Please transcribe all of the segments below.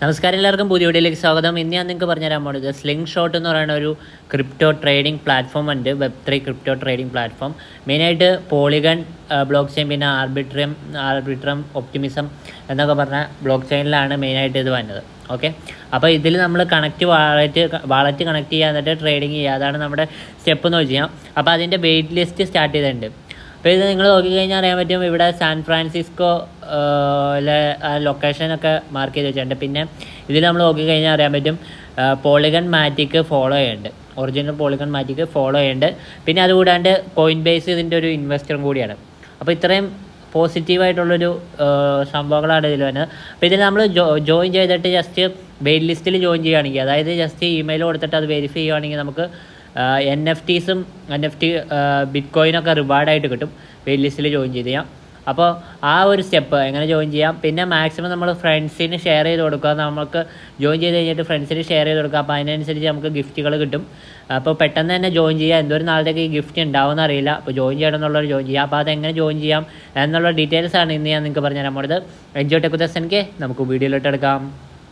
നമസ്കാരം എല്ലാവർക്കും പുതിയ വീഡിയോയിലേക്ക് സ്വാഗതം ഇന്ന് ഞാൻ നിങ്ങൾക്ക് പറഞ്ഞുതരാൻ പോകുന്നത് സ്ലിംഗ് ഷോട്ട് എന്ന് പറയുന്ന ഒരു ക്രിപ്റ്റോ ട്രേഡിംഗ് പ്ലാറ്റ്ഫോം ഉണ്ട് web three crypto trading platform മെയിനായിട്ട് പോളിഗൺ ബ്ലോക്ക് ചെയിൻ പിന്നെ ആർബിട്രിയം ആർബിട്രം ഒപ്റ്റിമിസം എന്നൊക്കെ പറഞ്ഞ ബ്ലോക്ക് ചെയിനിലാണ് മെയിനായിട്ട് ഇത് വന്നത് ഓക്കെ അപ്പോൾ ഇതിൽ നമ്മൾ കണക്റ്റ് വാളറ്റ് വാളറ്റ് കണക്ട് ചെയ്യുക എന്നിട്ട് ട്രേഡിങ് ചെയ്യുക അതാണ് നമ്മുടെ സ്റ്റെപ്പ് എന്ന് വെച്ച് കഴിഞ്ഞാൽ അപ്പോൾ അതിൻ്റെ വെയിറ്റ് ലിസ്റ്റ് സ്റ്റാർട്ട് ചെയ്തിട്ടുണ്ട് അപ്പോൾ ഇത് നിങ്ങൾ നോക്കിക്കഴിഞ്ഞാൽ അറിയാൻ പറ്റും ഇവിടെ സാൻ ഫ്രാൻസിസ്കോ ലൊക്കേഷനൊക്കെ മാർക്ക് ചെയ്ത് വെച്ചിട്ടുണ്ട് പിന്നെ ഇതിൽ നമ്മൾ നോക്കിക്കഴിഞ്ഞാൽ അറിയാൻ പറ്റും പോളിഗൺ മാറ്റിക്ക് ഫോളോ ചെയ്യുന്നുണ്ട് ഒറിജിനൽ പോളിഗൺ മാറ്റിക്ക് ഫോളോ ചെയ്യുന്നുണ്ട് പിന്നെ അതുകൂടാണ്ട് കോയിൻ ബേസ് ഇതിൻ്റെ ഒരു ഇൻവെസ്റ്ററും കൂടിയാണ് അപ്പോൾ ഇത്രയും പോസിറ്റീവായിട്ടുള്ളൊരു സംഭവങ്ങളാണ് ഇതിൽ വരുന്നത് അപ്പോൾ ഇതിൽ നമ്മൾ ജോ ജോയിൻ ചെയ്തിട്ട് ജസ്റ്റ് വെയിറ്റ് ലിസ്റ്റിൽ ജോയിൻ ചെയ്യുകയാണെങ്കിൽ അതായത് ജസ്റ്റ് ഇമെയിൽ കൊടുത്തിട്ട് അത് വെരിഫൈ ചെയ്യുകയാണെങ്കിൽ നമുക്ക് എൻ എഫ് ടീസും എൻ എഫ് ടി ബിറ്റ് കോയിനൊക്കെ റിവാർഡായിട്ട് കിട്ടും വെയിറ്റ് ലിസ്റ്റിൽ ജോയിൻ ചെയ്ത് ചെയ്യാം അപ്പോൾ ആ ഒരു സ്റ്റെപ്പ് എങ്ങനെ ജോയിൻ ചെയ്യാം പിന്നെ മാക്സിമം നമ്മൾ ഫ്രണ്ട്സിന് ഷെയർ ചെയ്ത് കൊടുക്കുക നമുക്ക് ജോയിൻ ചെയ്ത് കഴിഞ്ഞിട്ട് ഫ്രണ്ട്സിന് ഷെയർ ചെയ്ത് കൊടുക്കുക അപ്പോൾ അതിനനുസരിച്ച് നമുക്ക് ഗിഫ്റ്റുകൾ കിട്ടും അപ്പോൾ പെട്ടെന്ന് തന്നെ ജോയിൻ ചെയ്യുക എന്തോരം നാളത്തേക്ക് ഈ ഗിഫ്റ്റ് ഉണ്ടാവുമെന്ന് അറിയില്ല അപ്പോൾ ജോയിൻ ചെയ്യണം എന്നുള്ളൊരു ജോയിൻ ചെയ്യുക അപ്പോൾ അതെങ്ങനെ ജോയിൻ ചെയ്യാം എന്നുള്ള ഡീറ്റെയിൽസ് ആണ് ഇന്ന് ഞാൻ നിങ്ങൾക്ക് പറഞ്ഞു തരാൻ പോകുന്നത് എൻജോയ് ടെക് ദസൻക്ക് നമുക്ക് വീഡിയോയിലോട്ട് എടുക്കാം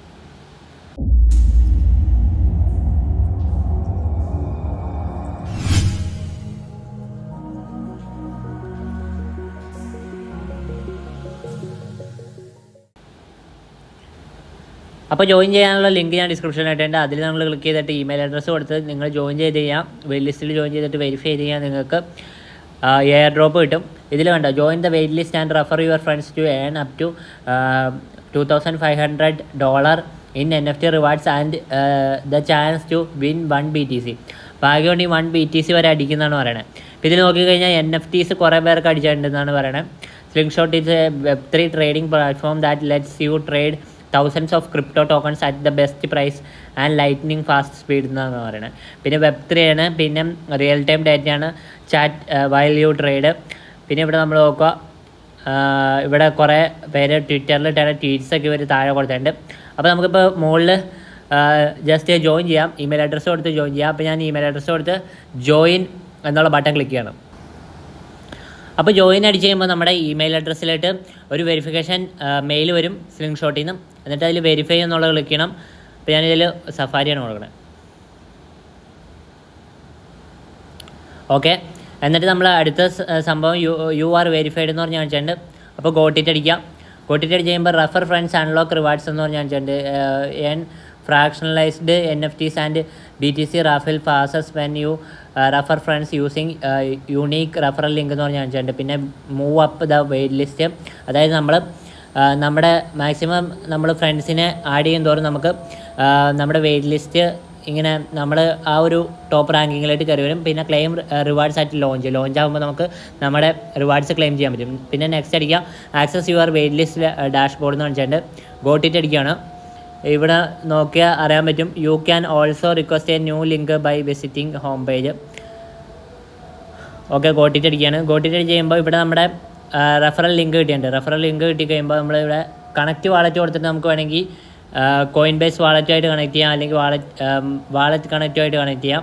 അപ്പോൾ ജോയിൻ ചെയ്യാനുള്ള ലിങ്ക് ഞാൻ ഡിസ്ക്രിപ്ഷനിൽ ഇട്ടിട്ടുണ്ട് അതിൽ നമ്മൾ ക്ലിക്ക് ചെയ്തിട്ട് ഇമെയിൽ അഡ്രസ്സ് കൊടുത്ത് നിങ്ങൾ ജോയിൻ ചെയ്ത് ചെയ്യാം വെയിറ്റ് ലിസ്റ്റിൽ ജോയിൻ ചെയ്തിട്ട് വെരിഫൈ ചെയ്ത് ചെയ്യാൻ നിങ്ങൾക്ക് എയർ ഡ്രോപ്പ് കിട്ടും ഇതിൽ വേണ്ട join the wait list and refer your friends to earn up to two thousand five hundred dollar in N F T rewards and the chance to win one B T C ഭാഗ്യമുണ്ട് ഈ one B T C വരെ അടിക്കുന്നതാണ് പറയണത് അപ്പോൾ ഇതിൽ നോക്കിക്കഴിഞ്ഞാൽ N F ടീസ് കുറേ പേർക്ക് അടിച്ചിട്ടുണ്ടെന്നാണ് പറയണത് Slingshot is a web three trading platform that lets you trade thousands of crypto tokens at the best price and lightning fast speed എന്നാണ് പറയുന്നത് പിന്നെ വെബ് ത്രീ ആണ് പിന്നെ റിയൽ ടൈം ഡേറ്റയാണ് ചാറ്റ് വൈൽ യു ട്രേഡ് പിന്നെ ഇവിടെ നമ്മൾ നോക്കുക ഇവിടെ കുറേ പേര് ട്വിറ്ററിൽ ഇട്ടാണ് ട്വീറ്റ്സ് ഒക്കെ ഇവർ താഴെ കൊടുത്തിട്ടുണ്ട് അപ്പോൾ നമുക്കിപ്പോൾ മുകളിൽ ജസ്റ്റ് ജോയിൻ ചെയ്യാം ഇമെയിൽ അഡ്രസ്സ് കൊടുത്ത് ജോയിൻ ചെയ്യാം അപ്പോൾ ഞാൻ ഇമെയിൽ അഡ്രസ്സ് കൊടുത്ത് ജോയിൻ എന്നുള്ള ബട്ടൺ ക്ലിക്ക് ചെയ്യണം അപ്പോൾ ജോയിൻ അടിച്ച് കഴിയുമ്പോൾ നമ്മുടെ ഇമെയിൽ അഡ്രസ്സിലായിട്ട് ഒരു വെരിഫിക്കേഷൻ മെയിൽ വരും സ്ലിംഗ് ഷോട്ടിൽ നിന്ന് എന്നിട്ട് അതിൽ വെരിഫൈ എന്നുള്ളത് ക്ലിക്ക് ചെയ്യണം അപ്പോൾ ഞാനിതിൽ സഫാരിയാണ് കൊടുക്കുന്നത് ഓക്കെ എന്നിട്ട് നമ്മൾ അടുത്ത സംഭവം യു യു ആർ വെരിഫൈഡ് എന്ന് പറഞ്ഞ് കാണിച്ചിട്ടുണ്ട് അപ്പോൾ ഗോട്ടിറ്റ് അടിക്കാം ഗോട്ടിറ്റ് അടിച്ച് കഴിയുമ്പോൾ റെഫർ ഫ്രണ്ട്സ് അൺലോക്ക് റിവാർഡ്സ് എന്ന് പറഞ്ഞ് കാണിച്ചിട്ടുണ്ട് N fractionalized N F Ts and B T C raffle passes when you refer friends using unique referral link എന്ന് പറഞ്ഞ് കാണിച്ചിട്ടുണ്ട് പിന്നെ move up the wait list അതായത് നമ്മൾ നമ്മുടെ മാക്സിമം നമ്മൾ ഫ്രണ്ട്സിനെ ആഡ് ചെയ്യും തോറും നമുക്ക് നമ്മുടെ വെയിറ്റ് ലിസ്റ്റ് ഇങ്ങനെ നമ്മൾ ആ ഒരു ടോപ്പ് റാങ്കിങ്ങിലായിട്ട് കയറി വരും പിന്നെ ക്ലെയിം റിവാർഡ്സ് ആയിട്ട് ലോഞ്ച് ലോഞ്ച് ആകുമ്പോൾ നമുക്ക് നമ്മുടെ റിവാർഡ്സ് ക്ലെയിം ചെയ്യാൻ പറ്റും പിന്നെ നെക്സ്റ്റ് അടിക്കുക access your wait list dashboard എന്ന് വെച്ചിട്ടുണ്ട് ഗോട്ടിറ്റ് അടിക്കുകയാണ് ഇവിടെ നോക്കിയാൽ അറിയാൻ പറ്റും you can also request a new link by visiting home page okay got it അടിക്കുകയാണ് ഗോട്ടിറ്റ് അടിച്ച് കഴിയുമ്പോൾ ഇവിടെ നമ്മുടെ റെഫറൽ ലിങ്ക് കിട്ടിയിട്ടുണ്ട് റെഫറൽ ലിങ്ക് കിട്ടി കഴിയുമ്പോൾ നമ്മളിവിടെ കണക്റ്റ് വാളറ്റ് കൊടുത്തിട്ട് നമുക്ക് വേണമെങ്കിൽ കോയിൻ ബേസ് വാളറ്റുമായിട്ട് കണക്ട് ചെയ്യാം അല്ലെങ്കിൽ വാളറ്റ് വാളറ്റ് കണക്റ്റുമായിട്ട് കണക്ട് ചെയ്യാം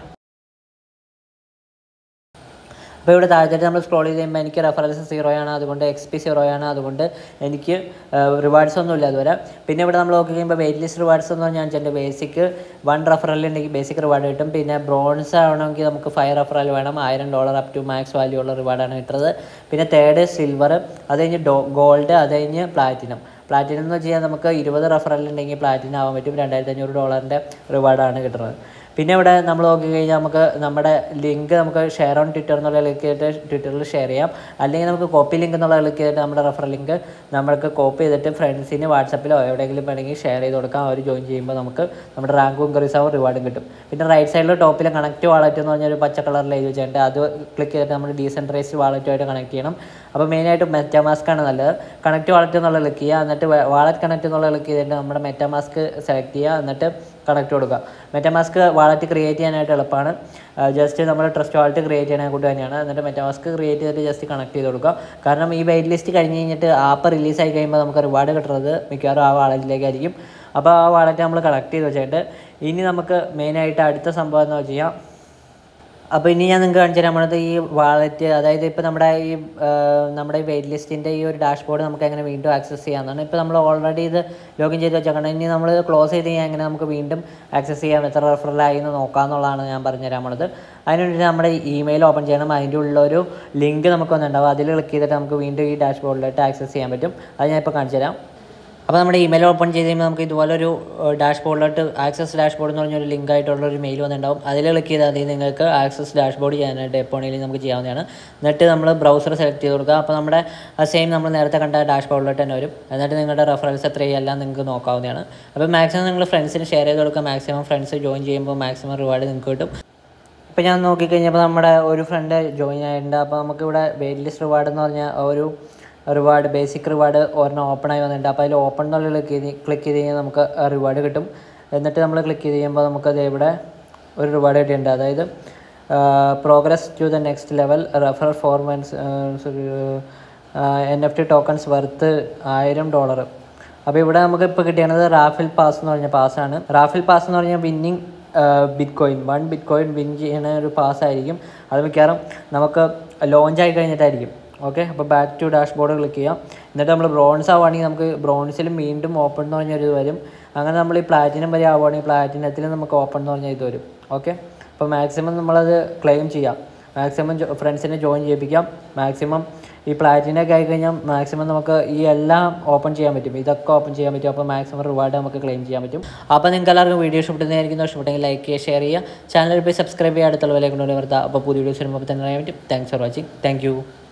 അപ്പോൾ ഇവിടെ താഴത്തേക്ക് നമ്മൾ സ്ക്രോൾ ചെയ്ത് കഴിയുമ്പോൾ എനിക്ക് റെഫറൻസ് സീറോയാണ് അതുകൊണ്ട് എക്സ് പി സീറോയാണ് അതുകൊണ്ട് എനിക്ക് റിവാർഡ്സ് ഒന്നുമില്ല അതുവരെ പിന്നെ ഇവിടെ നമ്മൾ നോക്കി കഴിയുമ്പോൾ വെയിറ്റ് ലിസ്റ്റ് റിവാർഡ്സ് എന്ന് പറഞ്ഞാൽ വെച്ചാൽ ബേസിക് വൺ റെഫറൽ ഉണ്ടെങ്കിൽ ബേസിക് റിവാർഡ് കിട്ടും പിന്നെ ബ്രോൺസ് ആവണമെങ്കിൽ നമുക്ക് ഫൈവ് റെഫറൽ വേണം ആയിരം dollar up to max value ഉള്ള റിവാർഡാണ് കിട്ടുന്നത് പിന്നെ തേർഡ് സിൽവർ അത് കഴിഞ്ഞ് ഡോ ഗോൾഡ് അത് കഴിഞ്ഞ് പ്ലാറ്റിനം പ്ലാറ്റിനം എന്ന് വെച്ച് കഴിഞ്ഞാൽ നമുക്ക് ഇരുപത് റെഫറൽ ഉണ്ടെങ്കിൽ പ്ലാറ്റിനം ആവാൻ പറ്റും രണ്ടായിരത്തി അഞ്ഞൂറ് ഡോളറിൻ്റെ റിവാർഡാണ് കിട്ടുന്നത് പിന്നെ ഇവിടെ നമ്മൾ നോക്കി കഴിഞ്ഞാൽ നമുക്ക് നമ്മുടെ ലിങ്ക് നമുക്ക് ഷെയർ ഓൺ ട്വിറ്റർ എന്നുള്ള ക്ലിക്ക് ചെയ്തിട്ട് ട്വിറ്ററിൽ ഷെയർ ചെയ്യാം അല്ലെങ്കിൽ നമുക്ക് കോപ്പി ലിങ്ക് എന്നുള്ള ക്ലിക്ക് ചെയ്തിട്ട് നമ്മുടെ റെഫർ ലിങ്ക് നമ്മൾക്ക് കോപ്പി ചെയ്തിട്ട് ഫ്രണ്ട്സിന് വാട്സപ്പിലോ എവിടെയെങ്കിലും വേണമെങ്കിൽ ഷെയർ ചെയ്ത് കൊടുക്കാം അവർ ജോയിൻ ചെയ്യുമ്പോൾ നമുക്ക് നമ്മുടെ റാങ്കും ഇൻക്രീസ് ആവും റിവാർഡും കിട്ടും പിന്നെ റൈറ്റ് സൈഡിൽ ടോപ്പിൽ കണക്റ്റ് വാളറ്റ് എന്ന് പറഞ്ഞൊരു പച്ച കളറിൽ എഴുതി വെച്ചിട്ടുണ്ട് അത് ക്ലിക്ക് ചെയ്തിട്ട് നമ്മൾ ഡീസെൻട്രൈസ്ഡ് വാളറ്റുമായിട്ട് കണക്ട് ചെയ്യണം അപ്പോൾ മെയിനായിട്ട് മെറ്റാമാസ്ക് ആണ് നല്ലത് കണക്റ്റ് വാളറ്റ് എന്നുള്ള ക്ലിക്ക് ചെയ്യുക എന്നിട്ട് വാളറ്റ് കണക്റ്റ് എന്നുള്ള ക്ലിക്ക് ചെയ്തിട്ട് നമ്മുടെ മെറ്റാമാസ്ക് സെലക്ട് ചെയ്യുക എന്നിട്ട് കണക്ട് കൊടുക്കുക മെറ്റാമാസ്ക് വാളറ്റ് ക്രിയേറ്റ് ചെയ്യാനായിട്ട് എളുപ്പമാണ് ജസ്റ്റ് നമ്മൾ ട്രസ്റ്റ് വാളറ്റ് ക്രിയേറ്റ് ചെയ്യാൻ കൂട്ട് തന്നെയാണ് എന്നിട്ട് മെറ്റാമാസ്ക് ക്രിയേറ്റ് ചെയ്തിട്ട് ജസ്റ്റ് കണക്ട് ചെയ്ത് കൊടുക്കുക കാരണം ഈ വെയിറ്റ് ലിസ്റ്റ് കഴിഞ്ഞ് കഴിഞ്ഞിട്ട് ആപ്പ് റിലീസ് ആയി കഴിയുമ്പോൾ നമുക്ക് റിവാർഡ് കിട്ടുന്നത് മിക്കവാറും ആ വാളറ്റിലേക്കായിരിക്കും അപ്പോൾ ആ വാളറ്റ് നമ്മൾ കണക്ട് ചെയ്ത് വെച്ചിട്ട് ഇനി നമുക്ക് മെയിനായിട്ട് അടുത്ത സംഭവം എന്ന് വെച്ച് കഴിഞ്ഞാൽ അപ്പോൾ ഇനി ഞാൻ നിങ്ങൾക്ക് കാണിച്ചു തരാം നമ്മളത് ഈ വാലറ്റ് അതായത് ഇപ്പോൾ നമ്മുടെ ഈ ആ, നമ്മുടെ വെയിറ്റ് ലിസ്റ്റിൻ്റെ ഈ ഒരു ഡാഷ്ബോർഡ് നമുക്ക് എങ്ങനെ വീണ്ടും ആക്സസ് ചെയ്യാമെന്നാണ് ഇപ്പോൾ നമ്മൾ ഓൾറെഡി ഇത് ലോഗിൻ ചെയ്ത് വെച്ചേക്കണം ഇനി നമ്മൾ ക്ലോസ് ചെയ്ത് കഴിഞ്ഞാൽ എങ്ങനെ നമുക്ക് വീണ്ടും ആക്സസ് ചെയ്യാം എത്ര റെഫറലായി എന്ന് നോക്കാമെന്നുള്ളതാണ് ഞാൻ പറഞ്ഞുതരാൻ പോണത് അതിനുവേണ്ടി നമ്മുടെ ഇമെയിൽ ഓപ്പൺ ചെയ്യണം അതിൻ്റെ ഉള്ളൊരു ലിങ്ക് നമുക്ക് വന്നിട്ടുണ്ടാവും അതിൽ ക്ലിക്ക് ചെയ്തിട്ട് നമുക്ക് വീണ്ടും ഈ ഡാഷ്ബോർഡിലോട്ട് ആക്സസ് ചെയ്യാൻ പറ്റും അത് ഞാൻ ഇപ്പോൾ കാണിച്ചു തരാം അപ്പോൾ നമ്മുടെ ഇമെയിൽ ഓപ്പൺ ചെയ്ത് കഴിയുമ്പോൾ നമുക്ക് ഇതുപോലൊരു ഡാഷ്ബോർഡിലോട്ട് ആക്സസ് ഡാഷ്ബോർഡ് എന്ന് പറഞ്ഞൊരു ലിങ്ക് ആയിട്ടുള്ള ഒരു മെയിൽ വന്നിട്ടുണ്ടാവും അതിൽ ക്ലിക്ക് ചെയ്താൽ മതി നിങ്ങൾക്ക് ആക്സസ് ഡാഷ്ബോർഡ് ചെയ്യാനായിട്ട് എപ്പോൾ വേണമെങ്കിലും നമുക്ക് ചെയ്യാവുന്നതാണ് എന്നിട്ട് നമ്മൾ ബ്രൗസർ സെലക്ട് ചെയ്ത് കൊടുക്കുക അപ്പോൾ നമ്മുടെ സെയിം നമ്മൾ നേരത്തെ കണ്ട ഡാഷ്ബോർഡിലോട്ട് തന്നെ വരും എന്നിട്ട് നിങ്ങളുടെ റെഫറൻസ് എത്രയും എല്ലാം നിങ്ങൾക്ക് നോക്കാവുന്നതാണ് അപ്പോൾ മാക്സിമം നിങ്ങൾ ഫ്രണ്ട്സിന് ഷെയർ ചെയ്ത് കൊടുക്കുക മാക്സിമം ഫ്രണ്ട്സ് ജോയിൻ ചെയ്യുമ്പോൾ മാക്സിമം റിവാർഡ് നിങ്ങൾക്ക് കിട്ടും ഇപ്പോൾ ഞാൻ നോക്കിക്കഴിഞ്ഞപ്പോൾ നമ്മുടെ ഒരു ഫ്രണ്ട് ജോയിൻ ആയിട്ടുണ്ട് അപ്പോൾ നമുക്കിവിടെ വെയിറ്റ് ലിസ്റ്റ് റിവാർഡ് എന്ന് പറഞ്ഞാൽ ഒരു റിവാർഡ് ബേസിക് റിവാർഡ് ഒരെണ്ണം ഓപ്പൺ ആയി വന്നിട്ടുണ്ട് അപ്പോൾ അതിൽ ഓപ്പൺ എന്നുള്ള ക്ലിക്ക് ചെയ്ത് ക്ലിക്ക് ചെയ്ത് കഴിഞ്ഞാൽ നമുക്ക് റിവാർഡ് കിട്ടും എന്നിട്ട് നമ്മൾ ക്ലിക്ക് ചെയ്ത് കഴിയുമ്പോൾ നമുക്കത് ഇവിടെ ഒരു റിവാർഡ് കിട്ടിയിട്ടുണ്ട് അതായത് progress to the next level refer four months N F T tokens worth ആയിരം ഡോളർ അപ്പോൾ ഇവിടെ നമുക്ക് ഇപ്പോൾ കിട്ടിയത് റാഫിൽ പാസ് എന്ന് പറഞ്ഞ പാസ്സാണ് റാഫിൽ പാസ് എന്ന് പറഞ്ഞാൽ winning bitcoin one bitcoin win ചെയ്യുന്ന ഒരു പാസ് ആയിരിക്കും അത് മിക്കവാറും നമുക്ക് ലോഞ്ച് ആയി കഴിഞ്ഞിട്ടായിരിക്കും ഓക്കെ അപ്പോൾ ബാക്ക് ടു ഡാഷ്ബോർഡ് ക്ലിക്ക് ചെയ്യാം എന്നിട്ട് നമ്മൾ ബ്രോൺസ് ആവുകയാണെങ്കിൽ നമുക്ക് ബ്രോൺസിലും വീണ്ടും ഓപ്പൺ എന്ന് പറഞ്ഞൊരു ഇത് വരും അങ്ങനെ നമ്മൾ ഈ പ്ലാറ്റിനം വരെ ആവുകയാണെങ്കിൽ പ്ലാറ്റിനത്തിൽ നമുക്ക് ഓപ്പൺ എന്ന് പറഞ്ഞ ഇത് വരും ഓക്കെ അപ്പോൾ മാക്സിമം നമ്മളത് ക്ലെയിം ചെയ്യാം മാക്സിമം ഫ്രണ്ട്സിനെ ജോയിൻ ചെയ്യിപ്പിക്കാം മാക്സിമം ഈ പ്ലാറ്റിനൊക്കെ ആയി കഴിഞ്ഞാൽ മാക്സിമം നമുക്ക് ഈ എല്ലാം ഓപ്പൺ ചെയ്യാൻ പറ്റും ഇതൊക്കെ ഓപ്പൺ ചെയ്യാൻ പറ്റും അപ്പോൾ മാക്സിമം റിവാർഡ് നമുക്ക് ക്ലെയിം ചെയ്യാൻ പറ്റും അപ്പോൾ നിങ്ങൾക്ക് എല്ലാവർക്കും വീഡിയോ ഇഷ്ടപ്പെടുന്നതായിരിക്കും ഇഷ്ടപ്പെട്ടെങ്കിൽ ലൈക്ക് ചെയ്യുക ഷെയർ ചെയ്യുക ചാനൽ പോയി സബ്സ്ക്രൈബ് ചെയ്യുക അടുത്തുള്ള വില കൊണ്ടുവരുക അപ്പോൾ പുതിയ വീഡിയോസ് വരുമ്പോൾ തന്നെ അറിയാൻ പറ്റും താങ്ക്സ് ഫോർ വാച്ചിങ് താങ്ക്